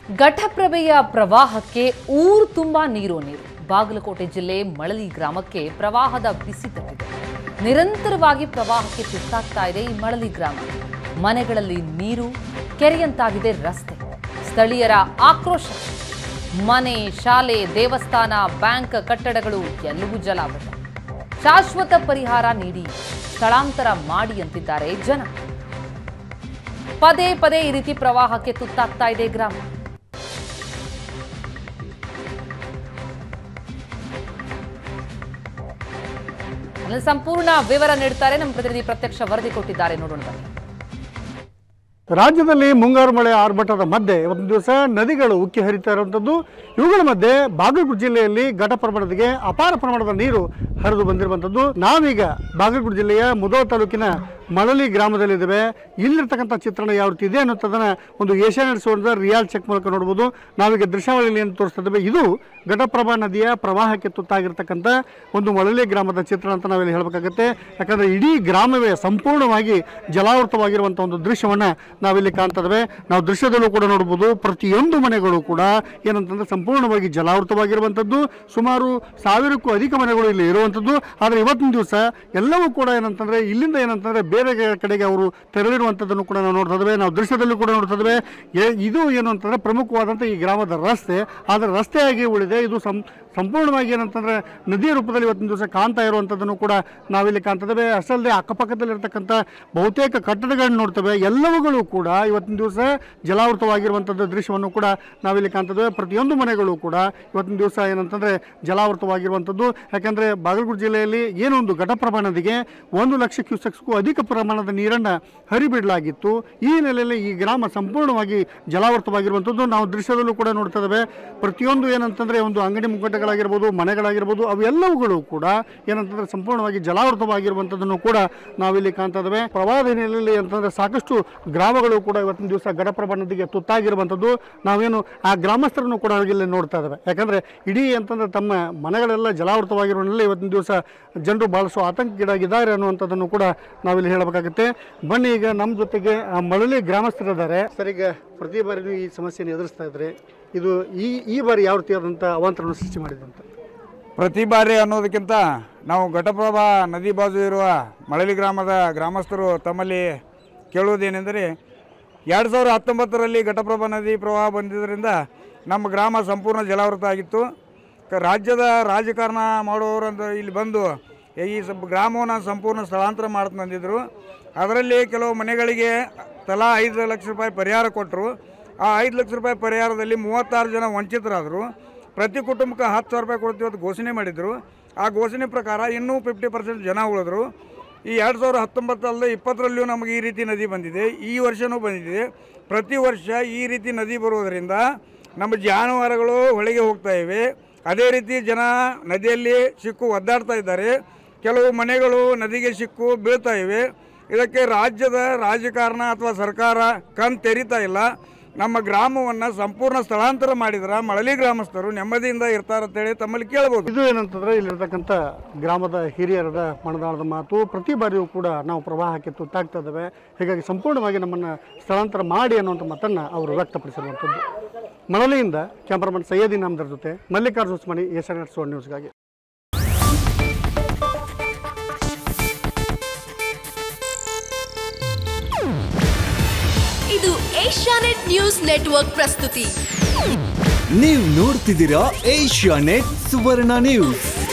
ಘಟಪ್ರಭೆಯ ಪ್ರವಾಹಕ್ಕೆ ಊರು ತುಂಬಾ ನೀರು ನೀರು ಬಾಗಲಕೋಟೆ ಜಿಲ್ಲೆ ಮಳಲಿ ಗ್ರಾಮಕ್ಕೆ ಪ್ರವಾಹದ ಬಿಸಿ ತಟ್ಟಿದೆ ನಿರಂತರವಾಗಿ ಪ್ರವಾಹಕ್ಕೆ ತುತ್ತಾಗ್ತಾ ಇದೆ ಈ ಮಳಲಿ ಗ್ರಾಮ ಮನೆಗಳಲ್ಲಿ ನೀರು ಕೆರೆಯಂತಾಗಿದೆ ರಸ್ತೆ ಸ್ಥಳೀಯರ ಆಕ್ರೋಶ ಮನೆ ಶಾಲೆ ದೇವಸ್ಥಾನ ಬ್ಯಾಂಕ್ ಕಟ್ಟಡಗಳು ಎಲ್ಲವೂ ಜಲಾವೃತ ಶಾಶ್ವತ ಪರಿಹಾರ ನೀಡಿ ಸ್ಥಳಾಂತರ ಮಾಡಿ ಅಂತಿದ್ದಾರೆ ಜನ ಪದೇ ಪದೇ ಈ ರೀತಿ ಪ್ರವಾಹಕ್ಕೆ ತುತ್ತಾಗ್ತಾ ಇದೆ ಗ್ರಾಮ ಅಲ್ಲಿ ಸಂಪೂರ್ಣ ವಿವರ ನೀಡ್ತಾರೆ ನಮ್ಮ ಪ್ರತಿನಿಧಿ ಪ್ರತ್ಯಕ್ಷ ವರದಿ ಕೊಟ್ಟಿದ್ದಾರೆ ನೋಡೋಣ ಬನ್ನಿ ರಾಜ್ಯದಲ್ಲಿ ಮುಂಗಾರು ಮಳೆ ಆರ್ಭಟದ ಮಧ್ಯೆ ಒಂದು ದಿವಸ ನದಿಗಳು ಉಕ್ಕಿ ಹರಿತಾ ಇರುವಂಥದ್ದು ಇವುಗಳ ಮಧ್ಯೆ ಬಾಗಲಕೋಟೆ ಜಿಲ್ಲೆಯಲ್ಲಿ ಘಟ ಪ್ರಮಾಣದಿಗೆ ಅಪಾರ ಪ್ರಮಾಣದ ನೀರು ಹರಿದು ಬಂದಿರುವಂಥದ್ದು ನಾವೀಗ ಬಾಗಲಕೋಟೆ ಜಿಲ್ಲೆಯ ಮುದೋ ತಾಲೂಕಿನ ಮಳಲಿ ಗ್ರಾಮದಲ್ಲಿದ್ದೇವೆ ಇಲ್ಲಿರ್ತಕ್ಕಂಥ ಚಿತ್ರಣ ಯಾವ ರೀತಿ ಇದೆ ಅನ್ನೋದನ್ನ ಒಂದು ಏಷ್ಯಾನೆಟ್ ಸೋರ್ದ ರಿಯಲ್ ಚೆಕ್ ಮೂಲಕ ನೋಡ್ಬೋದು ನಾವೀಗ ದೃಶ್ಯಾವಳಿಯಲ್ಲಿ ಏನು ತೋರಿಸ್ತಾ ಇದ್ದೇವೆ ಇದು ಘಟಪ್ರಭಾ ನದಿಯ ಪ್ರವಾಹಕ್ಕೆ ತುತ್ತಾಗಿರ್ತಕ್ಕಂಥ ಒಂದು ಮಳಲಿ ಗ್ರಾಮದ ಚಿತ್ರಣ ಅಂತ ನಾವಿಲ್ಲಿ ಹೇಳಬೇಕಾಗತ್ತೆ ಯಾಕಂದ್ರೆ ಇಡೀ ಗ್ರಾಮವೇ ಸಂಪೂರ್ಣವಾಗಿ ಜಲಾವೃತವಾಗಿರುವಂಥ ಒಂದು ದೃಶ್ಯವನ್ನ ನಾವಿಲ್ಲಿ ಕಾಣ್ತಾ ಇದ್ದೇವೆ ನಾವು ದೃಶ್ಯದಲ್ಲೂ ಕೂಡ ನೋಡ್ಬೋದು ಪ್ರತಿಯೊಂದು ಮನೆಗಳು ಕೂಡ ಏನಂತಂದ್ರೆ ಸಂಪೂರ್ಣವಾಗಿ ಜಲಾವೃತವಾಗಿರುವಂಥದ್ದು ಸುಮಾರು ಸಾವಿರಕ್ಕೂ ಅಧಿಕ ಮನೆಗಳು ಇಲ್ಲಿ ಇರುವಂಥದ್ದು ಆದರೆ ಇವತ್ತಿನ ದಿವಸ ಎಲ್ಲವೂ ಕೂಡ ಏನಂತಂದ್ರೆ ಇಲ್ಲಿಂದ ಏನಂತಂದ್ರೆ ಬೇರೆ ಕಡೆಗೆ ಅವರು ತೆರಳಿರುವಂಥದ್ದನ್ನು ಕೂಡ ನಾವು ನೋಡ್ತಾ ಇದ್ದೇವೆ ನಾವು ದೃಶ್ಯದಲ್ಲೂ ಕೂಡ ನೋಡ್ತಾ ಇದ್ದೇವೆ ಏ- ಇದು ಏನು ಅಂತಂದ್ರೆ ಪ್ರಮುಖವಾದಂಥ ಈ ಗ್ರಾಮದ ರಸ್ತೆ ಆದರೆ ರಸ್ತೆಯಾಗಿ ಉಳಿದೆ ಇದು ಸಂ ಸಂಪೂರ್ಣವಾಗಿ ಏನಂತಂದ್ರೆ ನದಿಯ ರೂಪದಲ್ಲಿ ಇವತ್ತಿನ ದಿವಸ ಕಾಣ್ತಾ ಇರುವಂಥದ್ದನ್ನು ಕೂಡ ನಾವಿಲ್ಲಿ ಕಾಣ್ತಾ ಇದ್ದೇವೆ ಅಷ್ಟಲ್ಲದೆ ಅಕ್ಕಪಕ್ಕದಲ್ಲಿರ್ತಕ್ಕಂಥ ಬಹುತೇಕ ಕಟ್ಟಡಗಳನ್ನ ನೋಡ್ತೇವೆ ಎಲ್ಲವುಗಳು ಕೂಡ ಇವತ್ತಿನ ದಿವಸ ಜಲಾವೃತವಾಗಿರುವಂಥದ್ದು ದೃಶ್ಯವನ್ನು ಕೂಡ ನಾವಿಲ್ಲಿ ಕಾಣ್ತಾ ಇದ್ದೇವೆ ಪ್ರತಿಯೊಂದು ಮನೆಗಳು ಕೂಡ ಇವತ್ತಿನ ದಿವಸ ಏನಂತಂದ್ರೆ ಜಲಾವೃತವಾಗಿರುವಂಥದ್ದು ಯಾಕಂದ್ರೆ ಬಾಗಲಕೋಟೆ ಜಿಲ್ಲೆಯಲ್ಲಿ ಏನೊಂದು ಘಟಪ್ರಭಾ ನದಿಗೆ ಒಂದು ಲಕ್ಷ ಕ್ಯೂಸೆಕ್ಸ್ಗೂ ಅಧಿಕ ಪ್ರಮಾಣದ ನೀರನ್ನು ಹರಿಬಿಡಲಾಗಿತ್ತು ಈ ನೆಲೆಯಲ್ಲಿ ಈ ಗ್ರಾಮ ಸಂಪೂರ್ಣವಾಗಿ ಜಲಾವೃತವಾಗಿರುವಂಥದ್ದು ನಾವು ದೃಶ್ಯದಲ್ಲೂ ಕೂಡ ನೋಡ್ತಾ ಇದ್ದೇವೆ ಪ್ರತಿಯೊಂದು ಏನಂತಂದ್ರೆ ಒಂದು ಅಂಗಡಿ ಮುಗ್ಗಟ್ಟುಗಳಾಗಿರ್ಬೋದು ಮನೆಗಳಾಗಿರ್ಬೋದು ಅವೆಲ್ಲವುಗಳು ಕೂಡ ಏನಂತಂದ್ರೆ ಸಂಪೂರ್ಣವಾಗಿ ಜಲಾವೃತವಾಗಿರುವಂಥದ್ದನ್ನು ಕೂಡ ನಾವಿಲ್ಲಿ ಕಾಣ್ತಾ ಇದ್ದೇವೆ ಪ್ರವಾಹದ ಹಿನ್ನೆಲೆಯಲ್ಲಿ ಅಂತಂದ್ರೆ ಸಾಕಷ್ಟು ಗ್ರಾಮಗಳು ಕೂಡ ಇವತ್ತಿನ ದಿವಸ ಘಟಪ್ರಭಾ ನದಿಗೆ ತುತ್ತಾಗಿರುವಂಥದ್ದು ನಾವೇನು ಆ ಗ್ರಾಮಸ್ಥರನ್ನು ಕೂಡ ಇಲ್ಲಿ ನೋಡ್ತಾ ಇದ್ದೇವೆ ಯಾಕಂದ್ರೆ ಇಡೀ ಅಂತಂದ್ರೆ ತಮ್ಮ ಮನೆಗಳೆಲ್ಲ ಜಲಾವೃತವಾಗಿರುವ ಹಿನ್ನೆಲೆ ಇವತ್ತಿನ ದಿವಸ ಜನರು ಬಹಳಷ್ಟು ಆತಂಕಕ್ಕೀಡಾಗಿದ್ದಾರೆ ಅನ್ನುವಂಥದ್ದನ್ನು ಕೂಡ ನಾವಿಲ್ಲಿ ಹೇಳಬೇಕಾಗುತ್ತೆ ಬನ್ನಿ ಈಗ ನಮ್ಮ ಜೊತೆಗೆ ಆ ಮಳಲಿ ಗ್ರಾಮಸ್ಥರಿದ್ದಾರೆ ಸರ್ ಈಗ ಪ್ರತಿ ಬಾರಿ ನೀವು ಈ ಸಮಸ್ಯೆಯನ್ನು ಎದುರಿಸ್ತಾ ಇದ್ರೆ ಇದು ಈ ಈ ಬಾರಿ ಯಾವ ರೀತಿಯಾದಂಥ ಅವಾಂತರವನ್ನು ಸೃಷ್ಟಿ ಮಾಡಿದೆ ಅಂತ ಪ್ರತಿ ಬಾರಿ ಅನ್ನೋದಕ್ಕಿಂತ ನಾವು ಘಟಪ್ರಭಾ ನದಿ ಬಾಜು ಇರುವ ಮಳಲಿ ಗ್ರಾಮದ ಗ್ರಾಮಸ್ಥರು ತಮ್ಮಲ್ಲಿ ಕೇಳುವುದೇನೆಂದರೆ ಎರಡು ಸಾವಿರದ ಹತ್ತೊಂಬತ್ತರಲ್ಲಿ ಘಟಪ್ರಭಾ ನದಿ ಪ್ರವಾಹ ಬಂದಿದ್ದರಿಂದ ನಮ್ಮ ಗ್ರಾಮ ಸಂಪೂರ್ಣ ಜಲಾವೃತ ಆಗಿತ್ತು ಕ- ರಾಜ್ಯದ ರಾಜಕಾರಣ ಮಾಡುವವರಂತ ಇಲ್ಲಿ ಬಂದು ಈ ಸಬ್ ಗ್ರಾಮವನ್ನು ಸಂಪೂರ್ಣ ಸ್ಥಳಾಂತರ ಮಾಡ್ತಾ ಬಂದಿದ್ದರು ಅದರಲ್ಲಿ ಕೆಲವು ಮನೆಗಳಿಗೆ ತಲಾ ಐದು ಲಕ್ಷ ರೂಪಾಯಿ ಪರಿಹಾರ ಕೊಟ್ಟರು ಆ ಐದು ಲಕ್ಷ ರೂಪಾಯಿ ಪರಿಹಾರದಲ್ಲಿ ಮೂವತ್ತಾರು ಜನ ವಂಚಿತರಾದರು ಪ್ರತಿ ಕುಟುಂಬಕ್ಕೆ ಹತ್ತು ಸಾವಿರ ರೂಪಾಯಿ ಕೊಡ್ತೀವಿ ಅಂತ ಘೋಷಣೆ ಮಾಡಿದರು ಆ ಘೋಷಣೆ ಪ್ರಕಾರ ಇನ್ನೂ ಫಿಫ್ಟಿ ಪರ್ಸೆಂಟ್ ಜನ ಉಳಿದ್ರು ಈ ಎರಡು ಸಾವಿರದ ಹತ್ತೊಂಬತ್ತಲ್ಲದೆ ಇಪ್ಪತ್ತರಲ್ಲಿಯೂ ನಮಗೆ ಈ ರೀತಿ ನದಿ ಬಂದಿದೆ ಈ ವರ್ಷವೂ ಬಂದಿದೆ ಪ್ರತಿ ವರ್ಷ ಈ ರೀತಿ ನದಿ ಬರುವುದರಿಂದ ನಮ್ಮ ಜಾನುವಾರುಗಳು ಹೊಳೆಗೆ ಹೋಗ್ತಾ ಇವೆ ಅದೇ ರೀತಿ ಜನ ನದಿಯಲ್ಲಿ ಸಿಕ್ಕು ಒದ್ದಾಡ್ತಾ ಇದ್ದಾರೆ ಕೆಲವು ಮನೆಗಳು ನದಿಗೆ ಸಿಕ್ಕು ಬೀಳ್ತಾ ಇವೆ ಇದಕ್ಕೆ ರಾಜ್ಯದ ರಾಜಕಾರಣ ಅಥವಾ ಸರ್ಕಾರ ಕಣ್ ತೆರಿತಾ ಇಲ್ಲ ನಮ್ಮ ಗ್ರಾಮವನ್ನು ಸಂಪೂರ್ಣ ಸ್ಥಳಾಂತರ ಮಾಡಿದ್ರ ಮಳಲಿ ಗ್ರಾಮಸ್ಥರು ನೆಮ್ಮದಿಯಿಂದ ಇರ್ತಾರಂತೇಳಿ ತಮ್ಮಲ್ಲಿ ಕೇಳ್ಬೋದು ಇದು ಏನಂತಂದ್ರೆ ಇಲ್ಲಿರ್ತಕ್ಕಂಥ ಗ್ರಾಮದ ಹಿರಿಯರದ ಮನದಾಳದ ಮಾತು ಪ್ರತಿ ಬಾರಿಯೂ ಕೂಡ ನಾವು ಪ್ರವಾಹಕ್ಕೆ ತುತ್ತಾಗ್ತಾ ಇದ್ದೇವೆ ಹೀಗಾಗಿ ಸಂಪೂರ್ಣವಾಗಿ ನಮ್ಮನ್ನು ಸ್ಥಳಾಂತರ ಮಾಡಿ ಅನ್ನುವಂಥ ಮಾತನ್ನು ಅವರು ವ್ಯಕ್ತಪಡಿಸಿರುವಂಥದ್ದು ಮಳಲಿಯಿಂದ ಕ್ಯಾಮ್ರಾಮನ್ ಸೈಯದಿ ನಾಮದರ್ ಜೊತೆ ಮಲ್ಲಿಕಾರ್ಜುನ್ ಉಸ್ಮಾನಿ ಎಸ್ ಎನ್ ಸೋನ್ ನ್ಯೂಸ್ಗಾಗಿ ಇದು ಏಷ್ಯಾನೆಟ್ ನ್ಯೂಸ್ ನೆಟ್ವರ್ಕ್ ಪ್ರಸ್ತುತಿ ನೀವು ನೋಡ್ತಿದ್ದೀರಾ ಏಷ್ಯಾ ನೆಟ್ ಸುವರ್ಣ ನ್ಯೂಸ್